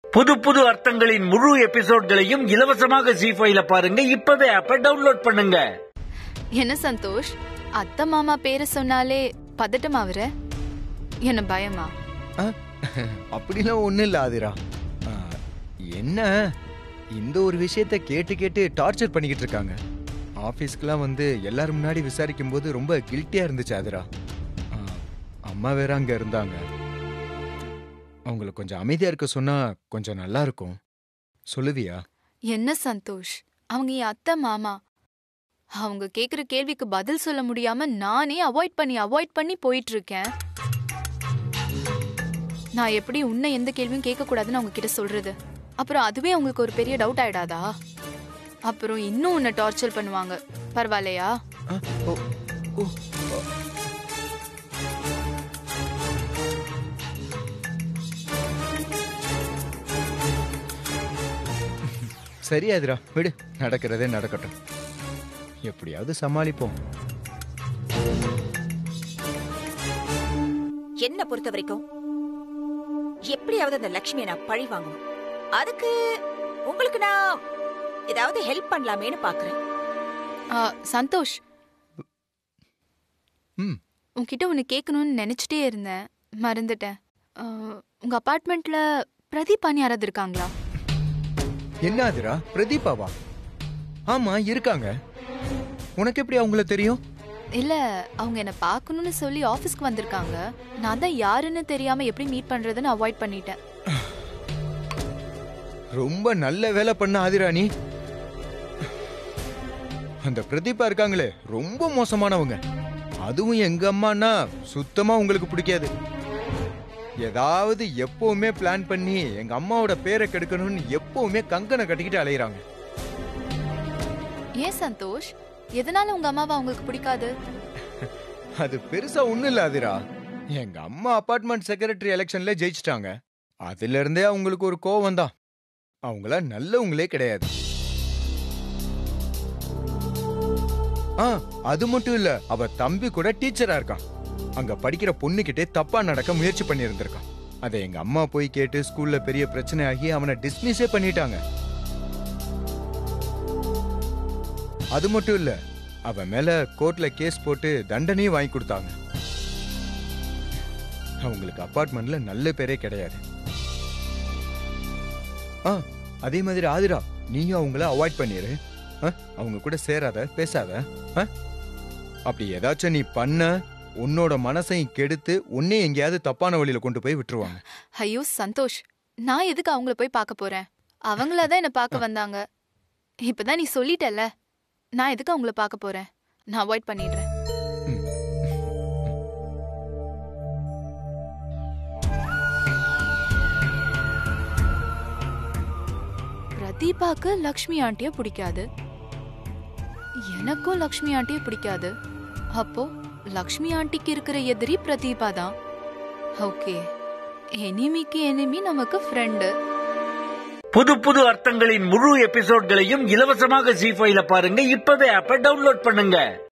புது புது அர்த்தங்களின் முழு எபிசோட்களையும் இலவசமாக ஜி ஃபைவ்ல பாருங்க இப்பவே ஆப்ப டவுன்லோட் பண்ணுங்க என்ன சந்தோஷ் அத்தை மாமா பேரை சொன்னாலே பதட்டமா வர என்ன பயமா ஆ, அப்படிலாம் ஒண்ணும் இல்ல ஆதிரா ஆ, என்ன இந்த ஒரு விஷயத்த கேட்டு கேட்டு டார்ச்சர் பண்ணிக்கிட்டு இருக்காங்க ஆபீஸ்க்குலாம் வந்து எல்லாரும் முன்னாடி விசாரிக்கும் போது ரொம்ப கில்ட்டியா இருந்துச்சு ஆதிரா ஆ, அம்மா வேற அங்க இருந்தாங்க அவங்கள கொஞ்சம் அமைதியா இருக்க சொன்னா கொஞ்சம் நல்லா இருக்கும் சொல்லுவியா என்ன சந்தோஷ் அவங்க என் அத்தை மாமா அவங்க கேக்குற கேள்விக்கு பதில் சொல்ல முடியாம நானே அவாய்ட் பண்ணி அவாய்ட் பண்ணி போயிட்டு இருக்கேன் நான் எப்படி உன்னை எந்த கேள்வியும் கேட்க கூடாதுன்னு அவங்க கிட்ட சொல்றது அப்புறம் அதுவே அவங்களுக்கு ஒரு பெரிய டவுட் ஆயிடாதா அப்புறம் இன்னும் உன்னை டார்ச்சர் பண்ணுவாங்க பரவாயில்லையா ஆ, ஓ, ஓ, ஆ. சரி ஆதிரா விடு நடக்கிறதே நடக்கட்டும் எப்படியாவது சமாளிப்போம் என்ன பொறுத்த வரைக்கும் எப்படியாவது அந்த லக்ஷ்மியை நான் பழி வாங்கணும் அதுக்கு உங்களுக்கு நான் ஏதாவது ஹெல்ப் பண்ணலாமேன்னு பாக்குறேன் ஆ, சந்தோஷ் ம் உன்கிட்ட ஒன்று கேட்கணும்னு நினச்சிட்டே இருந்தேன் மறந்துட்டேன் ஆ, உங்க அபார்ட்மெண்ட்ல பிரதீபான்னு யாராவது இருக்காங்களா என்ன ஆதிரா பிரதீபாவா ஆமா இருக்காங்க உனக்கு எப்படி அவங்கள தெரியும் இல்ல அவங்க என்ன பார்க்கணும்னு சொல்லி ஆஃபீஸ்க்கு வந்திருக்காங்க நான் தான் யாருன்னு தெரியாம எப்படி மீட் பண்றதுன்னு அவாய்ட் பண்ணிட்டேன் ரொம்ப நல்ல வேலை பண்ண ஆதிரா நீ அந்த பிரதீபா இருக்காங்களே ரொம்ப மோசமானவங்க அதுவும் எங்க அம்மானா சுத்தமா உங்களுக்கு பிடிக்காது ஏதாவது எப்பவுமே பிளான் பண்ணி எங்க அம்மாவோட பேரை கெடுக்கணும்னு எப்பவுமே கங்கனை கட்டிக்கிட்டு அலையுறாங்க ஏன் சந்தோஷ் எதனால உங்க அம்மாவை அவங்களுக்கு பிடிக்காது அது பெருசா ஒண்ணும் இல்ல ஆதிரா எங்க அம்மா அபார்ட்மெண்ட் செக்ரட்டரி எலெக்ஷன்ல ஜெயிச்சிட்டாங்க அதுல இருந்தே அவங்களுக்கு ஒரு கோவம் தான் அவங்கள நல்லவங்களே கிடையாது ஆ அது மட்டும் இல்ல அவ தம்பி கூட டீச்சரா இருக்கான் அங்க படிக்கிற பொண்ணுகிட்டே தப்பா நடக்க முயற்சி பண்ணி இருந்திருக்கான் அதை எங்க அம்மா போய் கேட்டு ஸ்கூல்ல பெரிய பிரச்சனை ஆகி அவனை டிஸ்மிஸே பண்ணிட்டாங்க அது மட்டும் இல்ல அவன் மேல கோர்ட்ல கேஸ் போட்டு தண்டனையும் வாங்கி கொடுத்தாங்க அவங்களுக்கு அபார்ட்மெண்ட்ல நல்ல பேரே கிடையாது ஆ அதே மாதிரி ஆதிரா நீயும் அவங்கள அவாய்ட் பண்ணிரு ஆ, அவங்க கூட சேராத பேசாத ஆ? அப்படி ஏதாச்சும் நீ பண்ண உன்னோட மனசையும் கெடுத்து உன்னை எங்கேயாவது தப்பான வழியில கொண்டு போய் விட்டுருவாங்க ஐயோ சந்தோஷ் நான் எதுக்கு அவங்கள போய் பார்க்க போறேன் அவங்களா தான் என்ன பார்க்க வந்தாங்க இப்பதான் நீ சொல்லிட்டல நான் எதுக்கு அவங்கள பார்க்க போறேன் நான் அவாய்ட் பண்ணிடுறேன் ம். பிரதீபாக்கு லக்ஷ்மி ஆண்டிய பிடிக்காது எனக்கும் லக்ஷ்மி ஆண்டிய பிடிக்காது அப்போ லக்ஷ்மி ஆண்டிக்கு இருக்கிற எதிரி பிரதீபா தான் ஓகே எனிமிக்கு எனிமி நமக்கு ஃப்ரெண்டு புது புது அர்த்தங்களின் முழு எபிசோட்களையும் இலவசமாக ஜி ஃபைவ்ல பாருங்க இப்பவே ஆப்ப டவுன்லோட் பண்ணுங்க